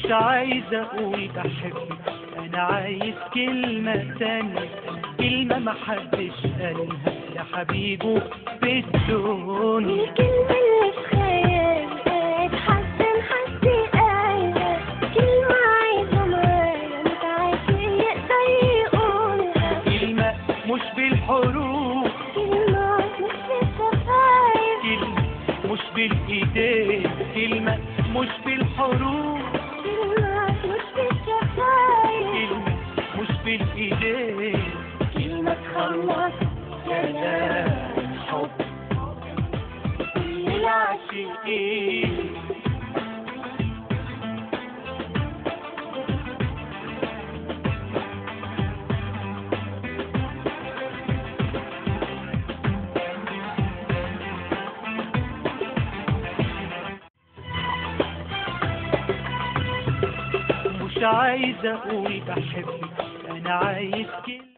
مش عايز اقول بحبك انا عايز كلمة تانية كلمة محدش قالها لحبيبه في الدنيا الكلمة اللي في خيالي قاعد حاسة حاسة قايلة كلمة عايزة معايا متعافي يقدر يقولها كلمة مش بالحروف كلمة مش بالشفايف كلمة مش بالايدين كلمة مش بالحروف كلمة مش بالشفايف كلمة مش بالايدين كلمة تخلص كلام حب كل العاشقين العاشقين مش عايز اقول بحبك انا عايز كلمة